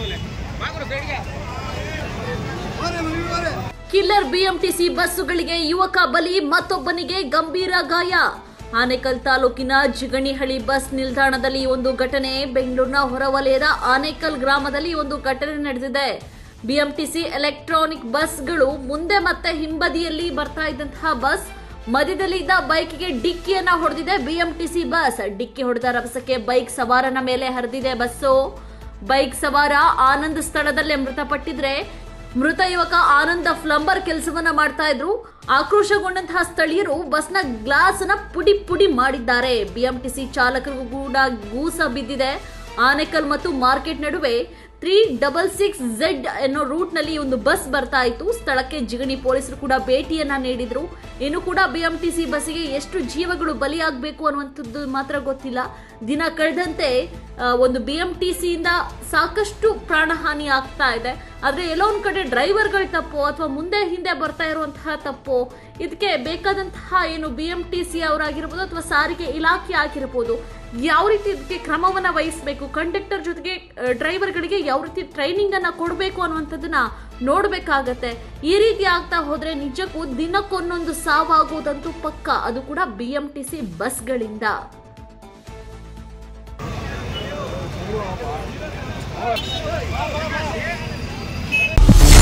killer BMTC ಬಸ್ಸುಗಳಿಗೆ ಯುವಕ ಬಲಿ ಮತ್ತೊಬ್ಬನಿಗೆ ಗಂಭೀರ ಗಾಯ ಆನೇಕಲ್ ತಾಲೂಕಿನ ಜಿಗಣಿಹಳ್ಳಿ ಬಸ್ ನಿಲ್ದಾಣದಲ್ಲಿ ಒಂದು ಘಟನೆ ಬೆಂಗಳೂರಿನ ಹೊರವಲಯದ ಆನೇಕಲ್ ಗ್ರಾಮದಲ್ಲಿ ಒಂದು ಘಟನೆ ನಡೆದಿದೆ ಬಿಎಂಟಿಸಿ ಎಲೆಕ್ಟ್ರಾನಿಕ್ ಬಸ್ಗಳು ಮುಂದೆ ಮತ್ತೆ ಹಿಂಬದಿಯಲ್ಲಿ ಬರ್ತಾ ಇದ್ದಂತಹ ಬಸ್ ಮಧ್ಯದಲ್ಲಿ ಇದ್ದ ಬೈಕ್ಗೆ ಡಿಕ್ಕಿಯನ್ನ ಹೊಡೆದಿದೆ ಬಿಎಂಟಿಸಿ ಬಸ್ ಡಿಕ್ಕಿ ಹೊಡೆದ ರಭಸಕ್ಕೆ ಬೈಕ್ ಸವಾರನ ಮೇಲೆ ಹರಿದಿದೆ ಬಸ್ಸು ಬೈಕ್ ಸವಾರ ಆನಂದ್ ಸ್ಥಳದಲ್ಲೇ ಮೃತಪಟ್ಟಿದ್ರೆ ಮೃತ ಯುವಕ ಆನಂದ ಫ್ಲಂಬರ್ ಕೆಲಸವನ್ನ ಮಾಡ್ತಾ ಇದ್ರು ಆಕ್ರೋಶಗೊಂಡಂತಹ ಸ್ಥಳೀಯರು ಬಸ್ನ ಗ್ಲಾಸ್ ನ ಪುಡಿ ಪುಡಿ ಮಾಡಿದ್ದಾರೆ ಬಿಎಂಟಿಸಿ ಚಾಲಕರಿಗೂ ಕೂಡ ಗೂಸ ಬಿದ್ದಿದೆ ಆನೆಕಲ್ ಮತ್ತು ಮಾರ್ಕೆಟ್ ನಡುವೆ ತ್ರೀ ಡಬಲ್ ಸಿಕ್ಸ್ ಝೆಡ್ ಅನ್ನೋ ರೂಟ್ ನಲ್ಲಿ ಒಂದು ಬಸ್ ಬರ್ತಾ ಇತ್ತು ಸ್ಥಳಕ್ಕೆ ಜಿಗಣಿ ಪೊಲೀಸರು ಕೂಡ ಭೇಟಿಯನ್ನ ನೀಡಿದ್ರು ಇನ್ನು ಕೂಡ ಬಿಎಂಟಿಸಿ ಬಸ್ಸಿಗೆ ಎಷ್ಟು ಜೀವಗಳು ಬಲಿಯಾಗಬೇಕು ಅನ್ನುವಂಥದ್ದು ಮಾತ್ರ ಗೊತ್ತಿಲ್ಲ ದಿನ ಕಳೆದಂತೆ ಆ, ಒಂದು ಬಿಎಂಟಿಸಿಯಿಂದ ಸಾಕಷ್ಟು ಪ್ರಾಣಹಾನಿ ಆಗ್ತಾ ಇದೆ ಆದ್ರೆ ಎಲ್ಲೋ ಒಂದ್ ಕಡೆ ಡ್ರೈವರ್ಗಳ ತಪ್ಪು ಅಥವಾ ಮುಂದೆ ಹಿಂದೆ ಬರ್ತಾ ಇರುವಂತಹ ತಪ್ಪು ಇದಕ್ಕೆ ಬೇಕಾದಂತಹ ಏನು ಬಿ ಎಂ ಟಿ ಸಿ ಅವರಾಗಿರ್ಬೋದು ಅಥವಾ ಸಾರಿಗೆ ಇಲಾಖೆ ಆಗಿರ್ಬೋದು ಯಾವ ರೀತಿ ಇದಕ್ಕೆ ಕ್ರಮವನ್ನ ವಹಿಸಬೇಕು ಕಂಡಕ್ಟರ್ ಜೊತೆಗೆ ಡ್ರೈವರ್ಗಳಿಗೆ ಯಾವ ರೀತಿ ಟ್ರೈನಿಂಗ್ ಅನ್ನ ಕೊಡಬೇಕು ಅನ್ನುವಂಥದ್ದನ್ನ ನೋಡ್ಬೇಕಾಗತ್ತೆ ಈ ರೀತಿ ಆಗ್ತಾ ಹೋದ್ರೆ ನಿಜಕ್ಕೂ ದಿನಕ್ಕೊಂದೊಂದು ಸಾವಾಗುವುದಂತೂ ಪಕ್ಕ ಅದು ಕೂಡ ಬಿ ಎಂ ಟಿ ಸಿ ಬಸ್ಗಳಿಂದ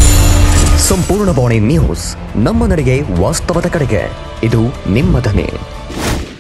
ಸಂಪೂರ್ಣ ಬಾಣಿ ನ್ಯೂಸ್ ನಮ್ಮ ನಡೆಗೆ ವಾಸ್ತವದ ಕಡೆಗೆ ಇದು ನಿಮ್ಮ ಧ್ವನಿ